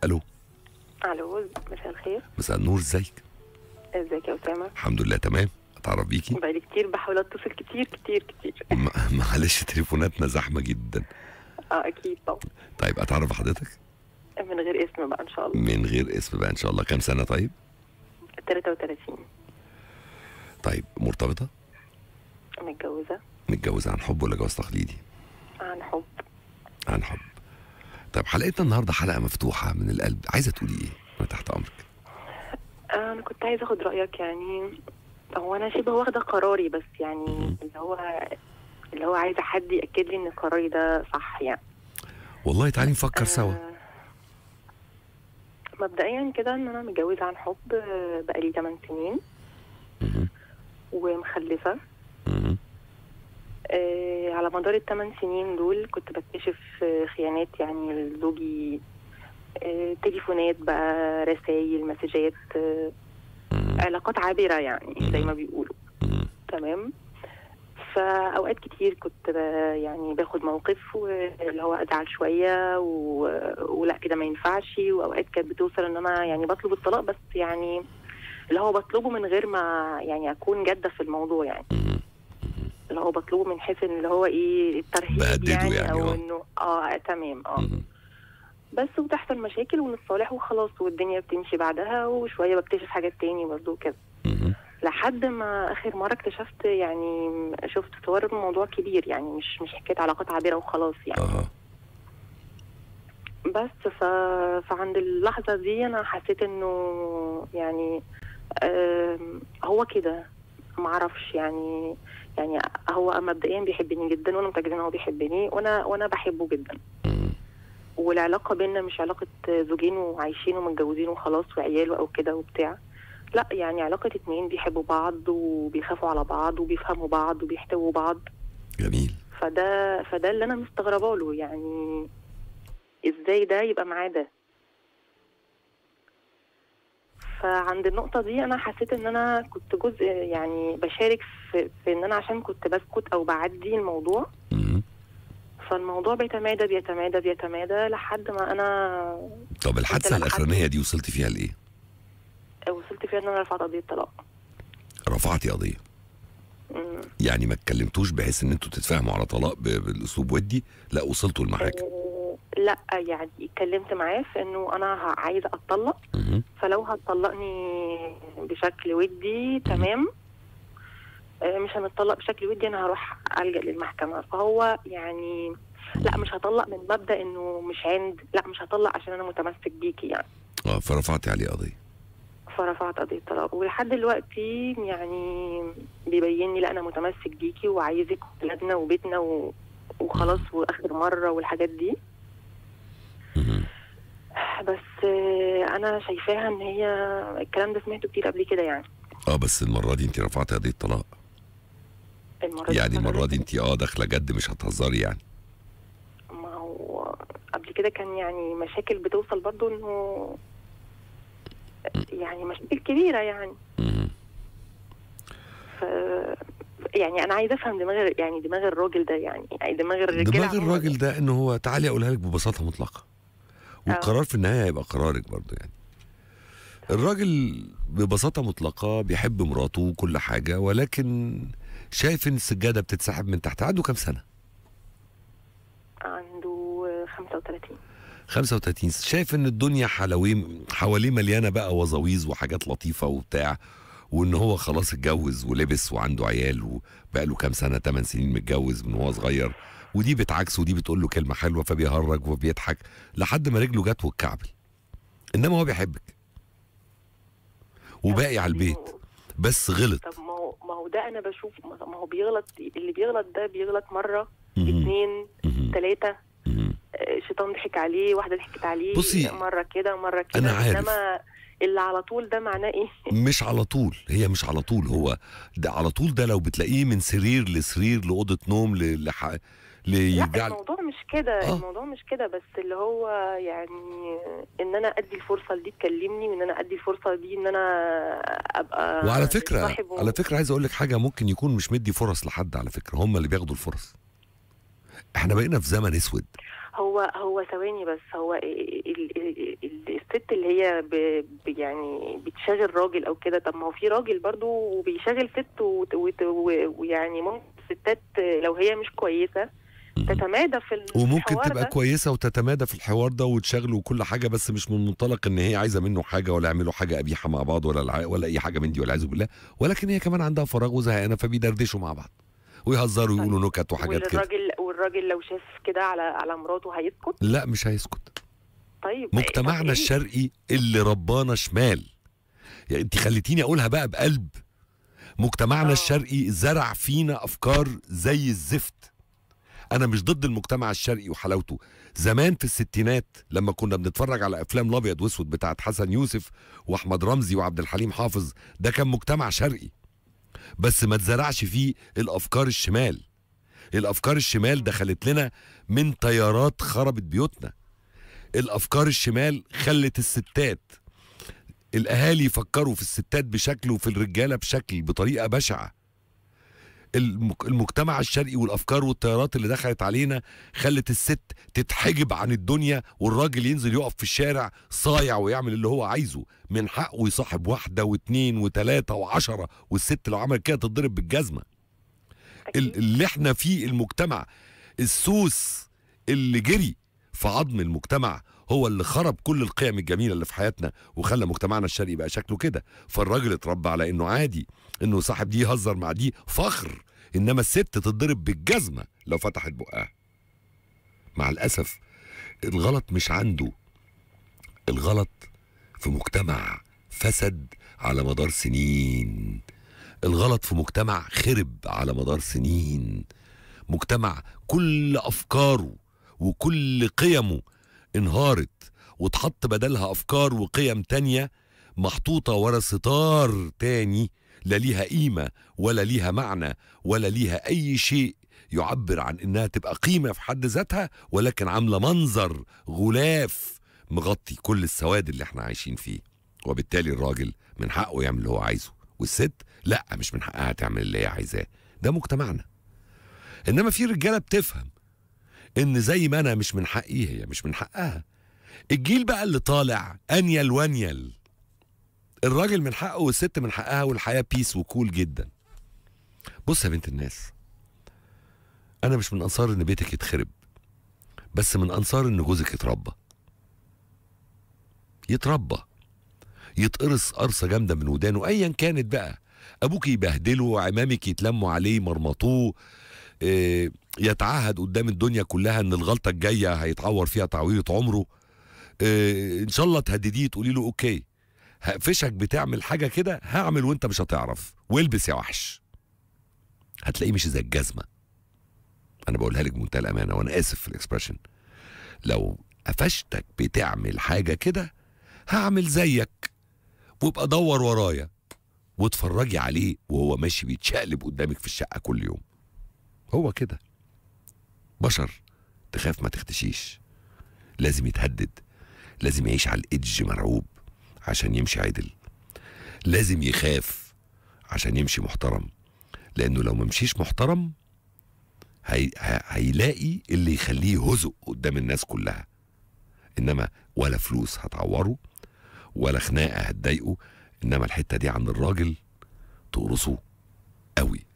الو الو مساء الخير مساء النور ازيك ازيك يا اسامه الحمد لله تمام اتعرف بيكي بقالي كتير بحاول اتصل كتير كتير كتير م- معلش تليفوناتنا زحمه جدا اه اكيد طبعا طيب اتعرف حضرتك من غير اسم بقى ان شاء الله من غير اسم بقى ان شاء الله كام سنه طيب 33 طيب مرتبطه متجوزه متجوزه عن حب ولا جواز تقليدي عن حب عن حب طيب حلقتنا النهارده حلقه مفتوحه من القلب عايزه تقولي ايه انا تحت امرك آه انا كنت عايزه اخد رايك يعني هو انا شبه واخده قراري بس يعني مم. اللي هو اللي هو عايزه حد ياكد لي ان قراري ده صح يعني والله تعالي نفكر سوا آه، مبدئيا كده ان انا متجوزه عن حب آه، بقالي 8 سنين مهم. ومخلفه مهم. آه، على مدار الثمان سنين دول كنت بكتشف آه، خيانات يعني لزوجي آه، تليفونات بقى رسائل مسجات آه، مهم. علاقات عابرة يعني زي ما بيقولوا مهم. تمام فأوقات كتير كنت ب- يعني باخد موقف واللي هو أزعل شوية و... ولا كده ما ينفعش وأوقات كانت بتوصل إن أنا يعني بطلب الطلاق بس يعني اللي هو بطلبه من غير ما يعني أكون جادة في الموضوع يعني مهم. اللي هو بطلبه من حيث ان اللي هو ايه الترهيب بهدده يعني, يعني، او آه. انه اه تمام اه مهم. بس وتحصل مشاكل ونتصالح وخلاص والدنيا بتمشي بعدها وشويه بكتشف حاجات تاني برضه كده مهم. لحد ما اخر مره اكتشفت يعني شفت صور الموضوع كبير يعني مش مش حكايه علاقات عابره وخلاص يعني اه بس ف... فعند اللحظه دي انا حسيت انه يعني آم، هو كده معرفش يعني يعني هو مبدئيا بيحبني جدا وانا متاكده ان هو بيحبني وانا وانا بحبه جدا مهم. والعلاقه بينا مش علاقه زوجين وعايشين ومتجوزين وخلاص وعيال او كده وبتاع لا يعني علاقه اتنين بيحبوا بعض وبيخافوا على بعض وبيفهموا بعض وبيحتووا بعض جميل فده فده اللي انا مستغربه له يعني ازاي ده يبقى معاه ده فعند النقطة دي أنا حسيت إن أنا كنت جزء يعني بشارك في, في إن أنا عشان كنت بسكت أو بعدي الموضوع مهم. فالموضوع بيتمادى بيتمادى بيتمادى لحد ما أنا طب الحادثه أنت لما الاخرانيه دي وصلت فيها لايه وصلت فيها إن أنا رفعت قضية طلاق رفعتي قضيه أمم. يعني ما اتكلمتوش بحيث ان انتوا تتفاهموا على طلاق ب- بالاسلوب ودي لا وصلتوا المحاكم آه، لا يعني اتكلمت معاه في إنه أنا ه- عايزة أتطلق مهم. فلو هتطلقني بشكل ودي تمام آه، مش هنتطلق بشكل ودي انا هروح الجا للمحكمه فهو يعني لا مش هطلق من مبدا انه مش عند لا مش هطلق عشان انا متمسك بيكي يعني اه فرفعتي عليه قضيه فرفعت قضيه طلاق ولحد دلوقتي يعني بيبين لي لا انا متمسك بيكي وعايزك ولادنا وبيتنا و... وخلاص واخر مره والحاجات دي مهم. بس آه، انا شايفاها ان هي الكلام ده سمعته كتير قبل كده يعني اه بس المره دي انت رفعتي قضيه طلاق المره دي يعني المره دي انت اه داخله جد مش هتهزري يعني ما هو قبل كده كان يعني مشاكل بتوصل برضو انه يعني مشاكل كبيرة يعني مهم. ف يعني انا عايزه افهم دماغ يعني دماغ الراجل ده يعني يعني دماغ الرجاله دماغ عموماً. الراجل ده ان هو تعالي اقولها لك ببساطه مطلقه والقرار في النهايه هيبقى قرارك برضه يعني الراجل ببساطه مطلقه بيحب مراته وكل حاجه ولكن شايف ان السجاده بتتسحب من تحت عنده كام سنه عنده 35 35 شايف ان الدنيا حلويه حواليه مليانه بقى وظاويز وحاجات لطيفه وبتاع وان هو خلاص اتجوز ولبس وعنده عيال وبقى له كام سنه 8 سنين متجوز من وهو صغير ودي بتعكس ودي بتقول له كلمه حلوه فبيهرج وبيضحك لحد ما رجله جت والكعبل انما هو بيحبك وباقي على البيت بس غلط طب ما هو ما هو ده انا بشوف ما هو بيغلط اللي بيغلط ده بيغلط مره مهم. اثنين مهم. ثلاثه مهم. الشيطان ضحك عليه واحده ضحكت عليه بصي، مره كده مره كده أنا عارف. انما اللي على طول ده معناه ايه مش على طول هي مش على طول هو ده على طول ده لو بتلاقيه من سرير لسرير لأوضة نوم ل... لح... لا ليرجع الموضوع مش كده آه. الموضوع مش كده بس اللي هو يعني ان انا ادي الفرصه دي تكلمني وان انا ادي الفرصه دي ان انا ابقى وعلى فكرة صاحب و- على فكرة عايز اقول لك حاجة ممكن يكون مش مدي فرص لحد على فكرة هم اللي بياخدوا الفرص احنا بقينا في زمن اسود هو هو ثواني بس هو ال- ال- ال- اللي هي ب... ب... يعني بتشغل راجل او كده طب ما هو في راجل برضو وبيشغل ست وت- وت- و- ويعني ممكن الستات لو هي مش كويسه تتمادى في وممكن الحوار تبقى ده. كويسه وتتمادى في الحوار ده وتشغله وكل حاجه بس مش من منطلق ان هي عايزه منه حاجه ولا يعملوا حاجه قبيحه مع بعض ولا الع- ولا اي حاجه من دي والعياذ بالله ولكن هي كمان عندها فراغ وزهقانه فبيدردشوا مع بعض ويهزروا ويقولوا نكت وحاجات كده والراجل والراجل لو شاف كده على على مراته هيسكت لا مش هيسكت طيب مجتمعنا طب إيه؟ الشرقي اللي ربانا شمال يعني انت خليتيني اقولها بقى بقلب مجتمعنا آه. الشرقي زرع فينا افكار زي الزفت انا مش ضد المجتمع الشرقي وحلاوته زمان في الستينات لما كنا بنتفرج على افلام الابيض واسود بتاعت حسن يوسف واحمد رمزي وعبد الحليم حافظ ده كان مجتمع شرقي بس ما اتزرعش فيه الافكار الشمال الافكار الشمال دخلت لنا من تيارات خربت بيوتنا الافكار الشمال خلت الستات الاهالي يفكروا في الستات بشكل وفي الرجاله بشكل بطريقه بشعه المك- المجتمع الشرقي والافكار والتيارات اللي دخلت علينا خلت الست تتحجب عن الدنيا والراجل ينزل يقف في الشارع صايع ويعمل اللي هو عايزه من حقه يصاحب واحده واثنين وثلاثه وعشره والست لو عملت كده تتضرب بالجزمه ال- أكيد. اللي احنا فيه المجتمع السوس اللي جري في عظم المجتمع هو اللي خرب كل القيم الجميله اللي في حياتنا وخلى مجتمعنا الشرقي بقى شكله كده فالراجل اتربى على انه عادي انه صاحب دي يهزر مع دي فخر انما الست تتضرب بالجزمه لو فتحت بقها مع الاسف الغلط مش عنده الغلط في مجتمع فسد على مدار سنين الغلط في مجتمع خرب على مدار سنين مجتمع كل افكاره وكل قيمه انهارت واتحط بدلها افكار وقيم تانية محطوطة ورا ستار تاني لا ليها قيمة ولا ليها معنى ولا ليها اي شيء يعبر عن انها تبقى قيمة في حد ذاتها ولكن عاملة منظر غلاف مغطي كل السواد اللي احنا عايشين فيه وبالتالي الراجل من حقه يعمل اللي هو عايزه والست لا مش من حقها تعمل اللي هي عايزاه ده مجتمعنا انما في رجاله بتفهم ان زي ما انا مش من حقي هي مش من حقها الجيل بقى اللي طالع انيل وانيل الراجل من حقه والست من حقها والحياه بيس وكول جدا بص يا بنت الناس انا مش من انصار ان بيتك يتخرب بس من انصار ان جوزك يتربى يتربى يتقرص قرصه جامده من ودانه ايا كانت بقى ابوك يبهدله عمامك يتلموا عليه مرمطوه إيه، يتعهد قدام الدنيا كلها ان الغلطه الجايه هيتعور فيها تعويره عمره إيه، ان شاء الله تهدديه تقولي له اوكي هقفشك بتعمل حاجه كده هعمل وانت مش هتعرف والبس يا وحش هتلاقيه مش زي الجزمه انا بقولها لك بمنتهى الامانه وانا اسف في الاكسبريشن لو قفشتك بتعمل حاجه كده هعمل زيك وابقى دور ورايا واتفرجي عليه وهو ماشي بيتشقلب قدامك في الشقه كل يوم هو كده بشر تخاف ما تختشيش لازم يتهدد لازم يعيش على الإدج مرعوب عشان يمشي عدل لازم يخاف عشان يمشي محترم لأنه لو ممشيش محترم هي... ه- هيلاقي اللي يخليه هزق قدام الناس كلها إنما ولا فلوس هتعوره ولا خناقة هتضايقه إنما الحتة دي عند الراجل تقرصه قوي